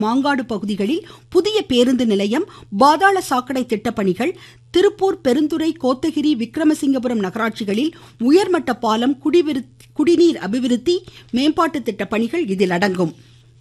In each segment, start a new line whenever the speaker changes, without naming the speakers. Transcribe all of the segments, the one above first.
மாங்காடு பகுதிகளில் புதிய பேருந்து நிலையம் பாதாள சாக்கடை திட்டப்பணிகள் திருப்பூர் பெருந்துறை கோத்தகிரி விக்ரமசிங்கபுரம் நகராட்சிகளில் உயர்மட்ட பாலம் குடிநீர் அபிவிருத்தி மேம்பாட்டு திட்டப்பணிகள் இதில் அடங்கும்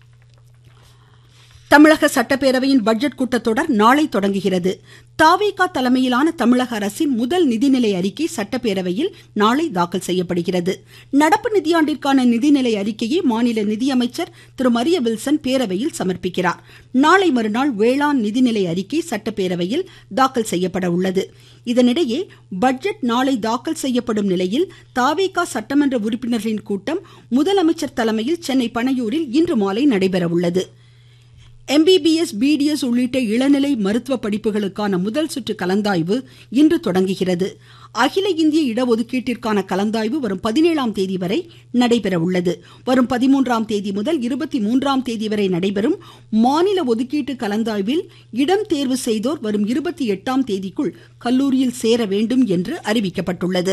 தமிழக சட்டப்பேரவையின் பட்ஜெட் கூட்டத்தொடர் நாளை தொடங்குகிறது தாவேகா தலைமையிலான தமிழக அரசின் முதல் நிதிநிலை அறிக்கை சட்டப்பேரவையில் நாளை தாக்கல் செய்யப்படுகிறது நடப்பு நிதியாண்டிற்கான நிதிநிலை அறிக்கையை மாநில நிதியமைச்சர் திரு மரிய வில்சன் பேரவையில் சமர்ப்பிக்கிறார் நாளை மறுநாள் வேளாண் நிதிநிலை அறிக்கை சட்டப்பேரவையில் தாக்கல் செய்யப்பட உள்ளது இதனிடையே பட்ஜெட் நாளை தாக்கல் செய்யப்படும் நிலையில் தாவேகா சட்டமன்ற உறுப்பினர்களின் கூட்டம் முதலமைச்சர் தலைமையில் சென்னை பனையூரில் இன்று மாலை நடைபெற உள்ளது எம்பிபிஎஸ் பிடிஎஸ் உள்ளிட்ட இளநிலை மருத்துவ படிப்புகளுக்கான முதல் சுற்று கலந்தாய்வு இன்று தொடங்குகிறது அகில இந்திய இடஒதுக்கீட்டிற்கான கலந்தாய்வு வரும் பதினேழாம் தேதி வரை நடைபெற உள்ளது வரும் பதிமூன்றாம் தேதி முதல் இருபத்தி மூன்றாம் தேதி வரை நடைபெறும் மாநில ஒதுக்கீட்டு கலந்தாய்வில் இடம் தேர்வு செய்தோர் வரும் இருபத்தி எட்டாம் தேதிக்குள் கல்லூரியில் சேர வேண்டும் என்று அறிவிக்கப்பட்டுள்ளது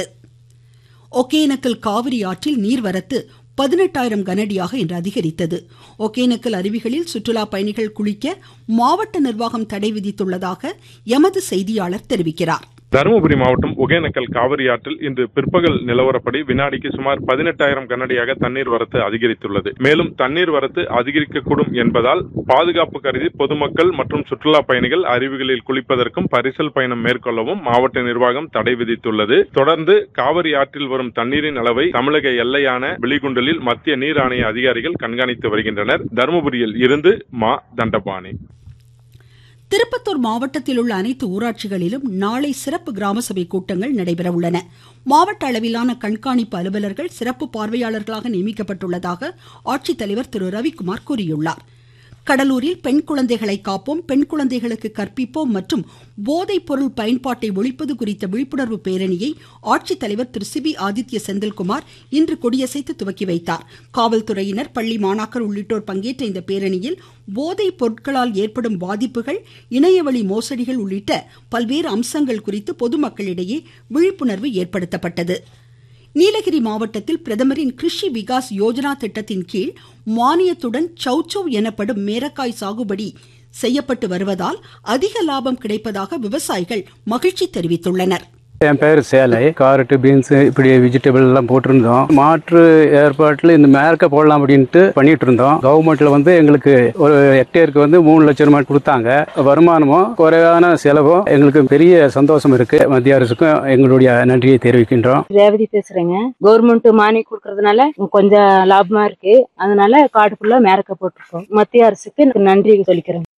ஒகேனக்கல் காவிரி ஆற்றில் நீர்வரத்து பதினெட்டாயிரம் கனஅடியாக இன்று அதிகரித்தது ஒகேனக்கல் அருவிகளில் சுற்றுலா பயணிகள் குளிக்க மாவட்ட நிர்வாகம் தடை விதித்துள்ளதாக எமது செய்தியாளர் தெரிவிக்கிறார்
தருமபுரி மாவட்டம் ஒகேனக்கல் காவிரி ஆற்றில் இன்று பிற்பகல் நிலவரப்படி வினாடிக்கு சுமார் பதினெட்டாயிரம் கனஅடியாக தண்ணீர் வரத்து அதிகரித்துள்ளது மேலும் தண்ணீர் வரத்து அதிகரிக்கக்கூடும் என்பதால் பாதுகாப்பு கருதி பொதுமக்கள் மற்றும் சுற்றுலா பயணிகள் அருவிகளில் குளிப்பதற்கும் பரிசல் பயணம் மேற்கொள்ளவும் மாவட்ட நிர்வாகம் தடை விதித்துள்ளது தொடர்ந்து காவிரி ஆற்றில் வரும் தண்ணீரின் அளவை தமிழக எல்லையான வெளிகுண்டலில் மத்திய நீர் ஆணைய அதிகாரிகள் கண்காணித்து வருகின்றனர் தருமபுரியில் இருந்து மா தண்டபாணி
திருப்பத்தூர் மாவட்டத்தில் உள்ள அனைத்து ஊராட்சிகளிலும் நாளை சிறப்பு கிராம சபை கூட்டங்கள் நடைபெற உள்ளன மாவட்ட அளவிலான கண்காணிப்பு அலுவலர்கள் சிறப்பு பார்வையாளர்களாக நியமிக்கப்பட்டுள்ளதாக ஆட்சித்தலைவர் திரு ரவிக்குமார் கூறியுள்ளார் கடலூரில் பெண் குழந்தைகளை காப்போம் பெண் குழந்தைகளுக்கு கற்பிப்போம் மற்றும் போதைப் பொருள் பயன்பாட்டை ஒழிப்பது குறித்த விழிப்புணர்வு பேரணியை ஆட்சித்தலைவர் திரு சிபி ஆதித்ய செந்தில்குமார் இன்று கொடியசைத்து துவக்கி வைத்தார் காவல்துறையினர் பள்ளி மாணாக்கர் உள்ளிட்டோர் பங்கேற்ற இந்த பேரணியில் போதைப் பொருட்களால் ஏற்படும் பாதிப்புகள் இணையவழி மோசடிகள் உள்ளிட்ட பல்வேறு அம்சங்கள் குறித்து பொதுமக்களிடையே விழிப்புணர்வு ஏற்படுத்தப்பட்டது நீலகிரி மாவட்டத்தில் பிரதமரின் கிருஷி விகாஸ் யோஜனா திட்டத்தின் கீழ் மானியத்துடன் சௌச்சௌ எனப்படும் மேரக்காய் சாகுபடி செய்யப்பட்டு வருவதால் அதிக லாபம் கிடைப்பதாக விவசாயிகள் மகிழ்ச்சி தெரிவித்துள்ளனர்
என் பேர் சேலை காரட்டு பீன்ஸ் இப்படி வெஜிடபிள் எல்லாம் போட்டிருந்தோம் மாற்று ஏற்பாட்டில் இந்த மேற்க போடலாம் அப்படின்ட்டு பண்ணிட்டு இருந்தோம் கவர்மெண்ட்ல வந்து எங்களுக்கு ஒரு ஹெக்டேருக்கு வந்து மூணு லட்சம் ரூபாய் கொடுத்தாங்க வருமானமும் குறைவான செலவும் எங்களுக்கு பெரிய சந்தோஷம் இருக்கு மத்திய அரசுக்கும் எங்களுடைய நன்றியை தெரிவிக்கின்றோம்
ரேவதி பேசுறேங்க கவர்மெண்ட் மானியம் கொடுக்கறதுனால கொஞ்சம் லாபமா இருக்கு அதனால காடு ஃபுல்லா மேரக்க போட்டிருக்கோம் மத்திய அரசுக்கு நன்றி சொல்லிக்கிறேன்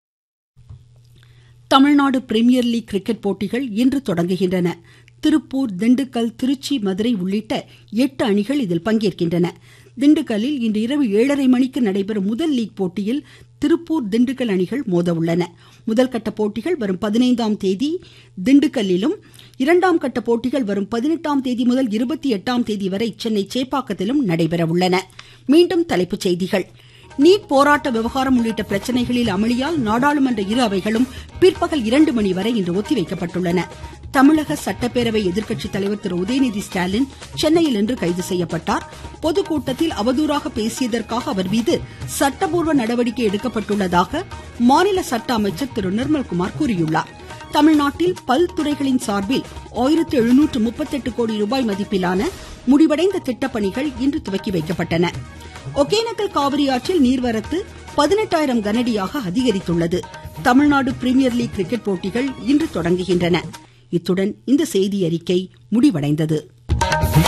தமிழ்நாடு பிரீமியர் லீக் கிரிக்கெட் போட்டிகள் இன்று தொடங்குகின்றன திருப்பூர் திண்டுக்கல் திருச்சி மதுரை உள்ளிட்ட எட்டு அணிகள் இதில் பங்கேற்கின்றன திண்டுக்கல்லில் இன்று இரவு ஏழரை மணிக்கு நடைபெறும் முதல் லீக் போட்டியில் திருப்பூர் திண்டுக்கல் அணிகள் மோத உள்ளன முதல் கட்ட போட்டிகள் வரும் பதினைந்தாம் தேதி திண்டுக்கல்லிலும் இரண்டாம் கட்ட போட்டிகள் வரும் பதினெட்டாம் தேதி முதல் இருபத்தி எட்டாம் தேதி வரை சென்னை சேப்பாக்கத்திலும் நடைபெற உள்ளன மீண்டும் தலைப்புச் செய்திகள் நீட் போராட்ட விவகாரம் உள்ளிட்ட பிரச்சனைகளில் அமளியால் நாடாளுமன்ற இரு அவைகளும் பிற்பகல் இரண்டு மணி வரை இன்று ஒத்திவைக்கப்பட்டுள்ளன தமிழக சட்டப்பேரவை எதிர்க்கட்சித் தலைவர் திரு உதயநிதி ஸ்டாலின் சென்னையில் இன்று கைது செய்யப்பட்டார் பொதுக்கூட்டத்தில் அவதூறாக பேசியதற்காக அவர் மீது சட்டபூர்வ நடவடிக்கை எடுக்கப்பட்டுள்ளதாக மாநில சட்ட அமைச்சர் திரு நிர்மல்குமார் கூறியுள்ளார் தமிழ்நாட்டில் பல்துறைகளின் சார்பில் ஆயிரத்து எழுநூற்று முப்பத்தெட்டு கோடி ரூபாய் மதிப்பிலான முடிவடைந்த திட்டப்பணிகள் இன்று துவக்கி வைக்கப்பட்டன ஒகேனக்கல் காவிரி ஆற்றில் நீர்வரத்து பதினெட்டாயிரம் கனஅடியாக அதிகரித்துள்ளது தமிழ்நாடு பிரீமியர் லீக் கிரிக்கெட் போட்டிகள் இன்று தொடங்குகின்றன இத்துடன் இந்த செய்தி அறிக்கை முடிவடைந்தது